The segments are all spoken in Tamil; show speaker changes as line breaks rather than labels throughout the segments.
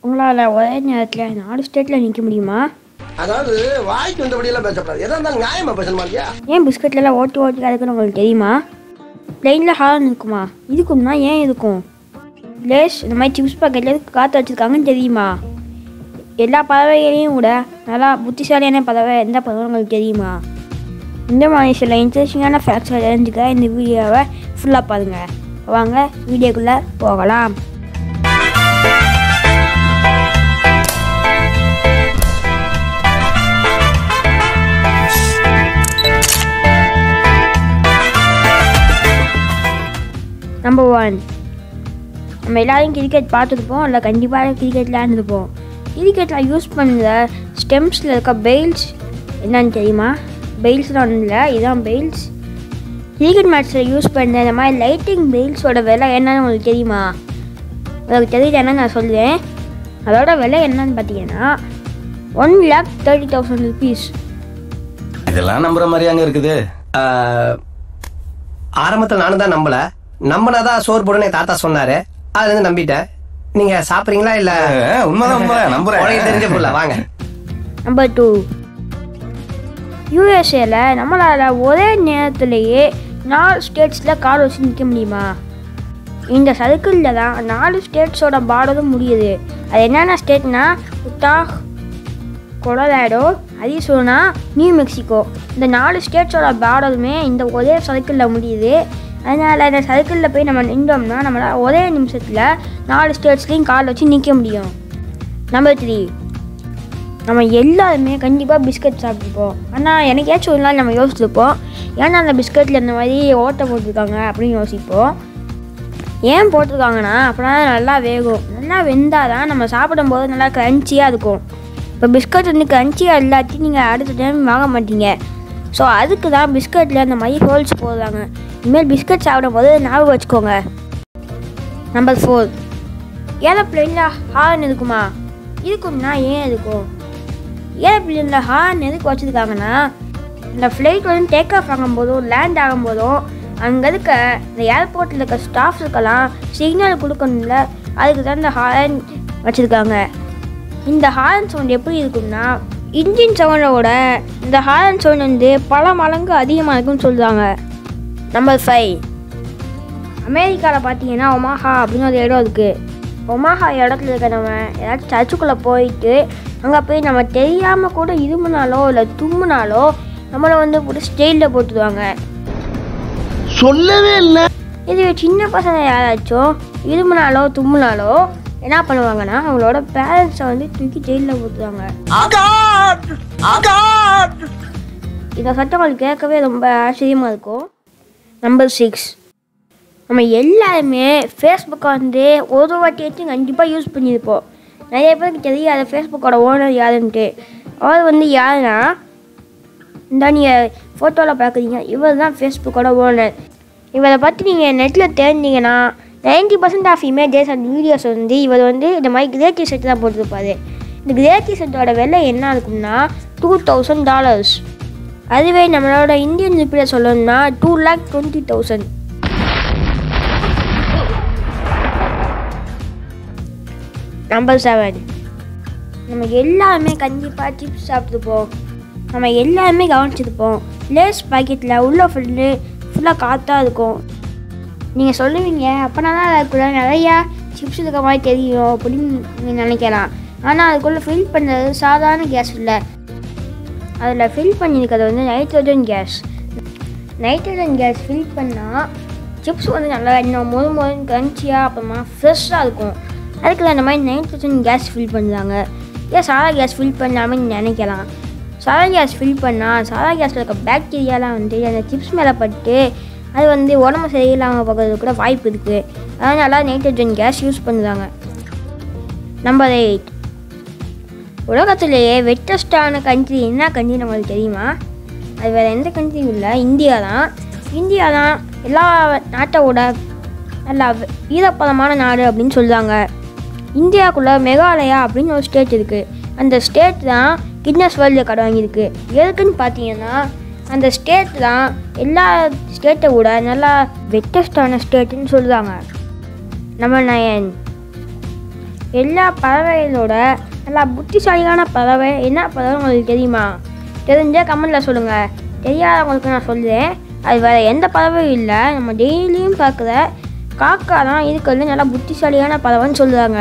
உங்களால் ஒரே நேரத்தில் நாலு ஸ்டேட்டில் நிற்க முடியுமா
அதாவது வாய்க்கு வந்தபடியெல்லாம் பேசக்கூடாது எதா இருந்தாலும் நியாயமா பேசணுமா இல்லையா
ஏன் பிஸ்கட்லலாம் ஓட்டி ஓட்டி கிடக்குன்னு உங்களுக்கு தெரியுமா பிளெயினில் ஹார்ன் இருக்குமா இதுக்கும்னா ஏன் இருக்கும் லேஸ் இந்த மாதிரி சிப்ஸ் பாக்கெட்டில் எதுக்கு காற்று வச்சுருக்காங்கன்னு தெரியுமா எல்லா பறவைகளையும் விட நல்லா புத்திசாலியான பறவை எந்த பறவை உங்களுக்கு தெரியுமா இந்த மாதிரி சில இன்ட்ரெஸ்டிங்கான ஃபேக்ட்ஸை தெரிஞ்சுக்க இந்த வீடியோவை ஃபுல்லாக பாருங்கள் வாங்க வீடியோக்குள்ளே போகலாம் நம்பர் ஒன் நம்ம எல்லாரும் கிரிக்கெட் பார்த்துருப்போம் இல்லை கண்டிப்பாக கிரிக்கெட் விளையாண்டுருப்போம் கிரிக்கெட்டில் யூஸ் பண்ணுற ஸ்டெம்ஸில் இருக்க பெயில்ஸ் என்னன்னு தெரியுமா பெயில்ஸ்லாம் ஒன்றும் இல்லை இதுதான் பெயில்ஸ் கிரிக்கெட் மேட்ச்சில் யூஸ் பண்ண இந்த மாதிரி லைட்டிங் பெயில்ஸோட விலை என்னன்னு உங்களுக்கு தெரியுமா உங்களுக்கு தெரியலன்னா நான் சொல்லுவேன் அதோட விலை என்னன்னு பார்த்தீங்கன்னா one lakh thirty thousand rupees
இதெல்லாம் நம்புற மாதிரி அங்க இருக்குது
ஆரம்பத்துல நானும் தான் நம்பல நம்பினாதான் சோறு போடுன்னு என் தாத்தா சொன்னாரு அதுல இருந்து நம்பிட்டேன் நீங்க சாப்பிடுறீங்களா இல்ல
அஹ், உண்மைதான் உண்மைதான் நம்புறேன்
உனக்கு தெரிஞ்ச புள்ள வாங்க
நம்பர் டூ யூஎஸ்ஏல நம்மளால் ஒரே நேரத்திலேயே நாலு ஸ்டேட்ஸில் கார் வச்சு நிற்க முடியுமா இந்த சர்க்கிளில் தான் நாலு ஸ்டேட்ஸோட பார்டரும் முடியுது அது என்னென்ன ஸ்டேட்னா Utah Colorado Arizona New Mexico இந்த நாலு ஸ்டேட்ஸோட பார்டருமே இந்த ஒரே சர்க்கிளில் முடியுது அதனால் இந்த சர்க்கிளில் போய் நம்ம நின்றோம்னா நம்மளால் ஒரே நிமிஷத்தில் நாலு ஸ்டேட்ஸ்லேயும் கால் வச்சு நிற்க முடியும் நம்பர் த்ரீ நம்ம எல்லாருமே கண்டிப்பாக பிஸ்கட் சாப்பிட்டுப்போம் ஆனால் எனக்கேச்சும் ஒரு நாள் நம்ம யோசிச்சிருப்போம் ஏன்னா அந்த பிஸ்கட்டில் இந்த மாதிரி ஓட்டை போட்டிருக்காங்க அப்படின்னு யோசிப்போம் ஏன் போட்டிருக்காங்கன்னா அப்படின்னா நல்லா வேகும் நல்லா வெந்தால் தான் நம்ம சாப்பிடும்போது நல்லா க்ரன்ச்சியாக இருக்கும் இப்போ பிஸ்கட் வந்து க்ரன்ச்சியாக இல்லாட்டி நீங்கள் அடுத்த டைம் வாங்க மாட்டீங்க ஸோ அதுக்கு தான் பிஸ்கட்டில் இந்த மாதிரி ஹோல்ஸ் போடுறாங்க இனிமேல் பிஸ்கட் சாப்பிடும்போது ஞாபகம் வச்சுக்கோங்க நம்பர் ஃபோர் ஏரோப்ளேனில் ஹார்ன் இருக்குமா இருக்கும்னா ஏன் இருக்கும் ஏரோப்ளேனில் ஹார்ன் எதுக்கு வச்சுருக்காங்கன்னா இந்த ஃப்ளைட் வந்து டேக் ஆஃப் ஆகும்போதும் லேண்ட் ஆகும்போதும் அங்கே இருக்க இந்த ஏர்போர்ட்டில் இருக்க ஸ்டாஃப்ஸுக்கெல்லாம் சிக்னல் கொடுக்கணும்ல அதுக்கு தான் இந்த ஹார்ன் வச்சுருக்காங்க இந்த ஹாரன் சவுண்ட் எப்படி இருக்கும்னா இன்ஜின் சவுண்டோட இந்த ஹாரன் சவுண்ட் வந்து பல மடங்கு அதிகமாக இருக்குன்னு சொல்லுவாங்க நம்பர் ஃபைவ் அமெரிக்காவில் பார்த்தீங்கன்னா ஒமாஹா அப்படின்னு ஒரு இடம் இருக்குது ஒமாஹா இடத்துல இருக்க நம்ம ஏதாச்சும் சர்ச்சுக்குள்ளே போயிட்டு அங்கே போய் நம்ம தெரியாமல் கூட இருமுனாலோ இல்லை தும்முனாலோ நம்மளை வந்து போட்டு ஸ்டெயிலில் போட்டுடுவாங்க
சொல்லவே இல்ல
இது சின்ன பசங்க யாராச்சும் இருமுனாலோ தும்முனாலோ என்ன பண்ணுவாங்கன்னா அவங்களோட பேரண்ட்ஸை வந்து தூக்கி ஜெயிலில் போட்டுருவாங்க இந்த சட்டம் உங்களுக்கு கேட்கவே ரொம்ப ஆச்சரியமாக இருக்கும் நம்பர் சிக்ஸ் நம்ம எல்லாருமே ஃபேஸ்புக்கை வந்து ஒரு வாட்டியாச்சும் கண்டிப்பாக யூஸ் பண்ணியிருப்போம் நிறைய பேருக்கு தெரியாது ஃபேஸ்புக்கோட ஓனர் யாருன்ட்டு அவர் வந்து யாருன்னா இந்த நீங்கள் ஃபோட்டோவில் பார்க்குறீங்க இவர் தான் ஃபேஸ்புக்கோட ஓனர் இவரை பற்றி நீங்கள் நெட்டில் தெரிஞ்சிங்கன்னா ninety percent of images and videos வந்து இவர் வந்து இந்த மாதிரி கிரேட்டி செட் தான் போட்டிருப்பாரு இந்த கிரேட்டி செட்டோட விலை என்ன இருக்கும்னா டூ தௌசண்ட் டாலர்ஸ் அதுவே நம்மளோட இந்தியன் ருப்பியில் சொல்லணும்னா two lakh twenty thousand number seven நம்ம எல்லாருமே கண்டிப்பாக சிப்ஸ் சாப்பிட்டுருப்போம் நம்ம எல்லாருமே கவனிச்சிருப்போம் லேஸ் பாக்கெட்டில் உள்ள ஃபுல்லு ஃபுல்லாக காற்றா இருக்கும் நீங்கள் சொல்லுவீங்க அப்போனா தான் அதுக்குள்ளே நிறையா சிப்ஸ் இருக்க மாதிரி தெரியும் அப்படின்னு நீங்கள் நினைக்கலாம் ஆனால் அதுக்குள்ளே ஃபில் பண்ணுறது சாதாரண கேஸ் இல்லை அதில் ஃபில் பண்ணியிருக்கிறது வந்து nitrogen gas nitrogen gas fill பண்ணால் சிப்ஸ் வந்து நல்லா இன்னும் மொறு மொறுன்னு கிரன்ச்சியாக அப்புறமா ஃப்ரெஷ்ஷாக இருக்கும் அதுக்கு தான் இந்த மாதிரி நைட்ரஜன் கேஸ் ஃபில் பண்ணுறாங்க ஏன் சாதா கேஸ் ஃபில் பண்ணாமல் நினைக்கலாம் சாதா கேஸ் ஃபில் பண்ணால் சாதா கேஸில் இருக்க பாக்டீரியாலாம் வந்து அந்த சிப்ஸ் மேலே பட்டு அது வந்து உடம்பு சரியில்லாமல் போகிறது கூட வாய்ப்பு இருக்குது அதனால நைட்ரஜன் கேஸ் யூஸ் பண்ணுறாங்க நம்பர் எயிட் உலகத்திலேயே வெட்டஸ்டான கண்ட்ரி என்ன கண்ட்ரி நம்மளுக்கு தெரியுமா அது வேறு எந்த கண்ட்ரியும் இல்லை இந்தியா தான் இந்தியா தான் எல்லா நாட்டோட நல்லா வெ- ஈரப்பதமான நாடு அப்படின்னு சொல்லுவாங்க இந்தியாவுக்குள்ளே மெகாலயா அப்படின்னு ஒரு ஸ்டேட் இருக்குது அந்த ஸ்டேட் தான் கிட்னஸ் வேர்ல்டு ரெக்கார்டு வாங்கியிருக்கு எதுக்குன்னு பார்த்தீங்கன்னா அந்த ஸ்டேட் தான் எல்லா ஸ்டேட்டை விட நல்லா வெட்டஸ்டான ஸ்டேட்டுன்னு சொல்லுவாங்க நம்பர் நயன் எல்லா பறவைகளோட நல்லா புத்திசாலியான பறவை என்ன பறவை உங்களுக்கு தெரியுமா தெரிஞ்சால் கமெண்டில் சொல்லுங்கள் தெரியாதவங்களுக்கு நான் சொல்லுறேன் அது வேறு எந்த பறவையும் இல்லை நம்ம டெய்லியும் பார்க்குற காக்கா தான் இருக்கிறது நல்லா புத்திசாலியான பறவைன்னு சொல்லுவாங்க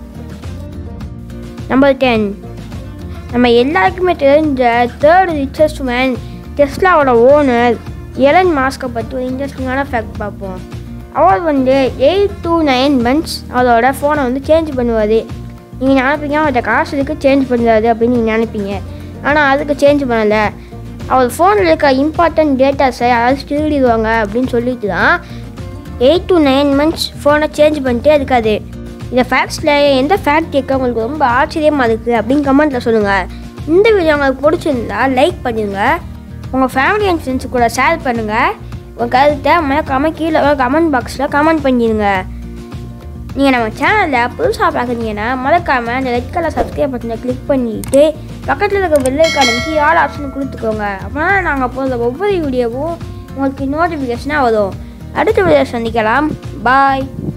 நம்பர் டென் நம்ம எல்லாருக்குமே தெரிஞ்ச தேர்ட் ரிச்சஸ்ட் மேன் டெஸ்லாவோட ஓனர் எலன் மாஸ்கை பற்றி ஒரு இன்ட்ரெஸ்டிங்கான ஃபேக்ட் பார்ப்போம் அவர் வந்து எயிட் to நைன் மந்த்ஸ் அவரோட ஃபோனை வந்து சேஞ்ச் பண்ணுவார் நீங்கள் நினைப்பீங்க அவர்கிட்ட காசு இருக்கு சேஞ்ச் பண்ணுறாரு அப்படின்னு நீங்கள் நினைப்பீங்க ஆனால் அதுக்கு சேஞ்ச் பண்ணலை அவர் ஃபோனில் இருக்க இம்பார்ட்டன்ட் டேட்டாஸை யாராவது திருடிடுவாங்க அப்படின்னு சொல்லிட்டு தான் எயிட் to நைன் மந்த்ஸ் ஃபோனை சேஞ்ச் பண்ணிட்டே இருக்காது இந்த ஃபேக்ட்ஸில் எந்த ஃபேக்ட் கேட்க உங்களுக்கு ரொம்ப ஆச்சரியமாக இருக்குது அப்படின்னு கமெண்ட்டில் சொல்லுங்கள் இந்த வீடியோ உங்களுக்கு பிடிச்சிருந்தா லைக் பண்ணுங்க உங்கள் ஃபேமிலி அண்ட் ஃப்ரெண்ட்ஸ் கூட ஷேர் பண்ணுங்கள் உங்கள் கருத்தை மறக்காம கீழே கமெண்ட் பாக்ஸில் கமெண்ட் பண்ணிடுங்க நீங்கள் நம்ம சேனலில் புதுசாக பார்க்குறீங்கன்னா மறக்காமல் அந்த ரெட் கலர் சப்ஸ்கிரைப் பட்டனை கிளிக் பண்ணிட்டு பக்கத்தில் இருக்க வெள்ளைக்காரனுக்கு ஆல் ஆப்ஷன் கொடுத்துக்கோங்க அப்படின்னா நாங்கள் போகிற ஒவ்வொரு வீடியோவும் உங்களுக்கு நோட்டிஃபிகேஷனாக வரும் அடுத்த வீடியோ சந்திக்கலாம் பாய்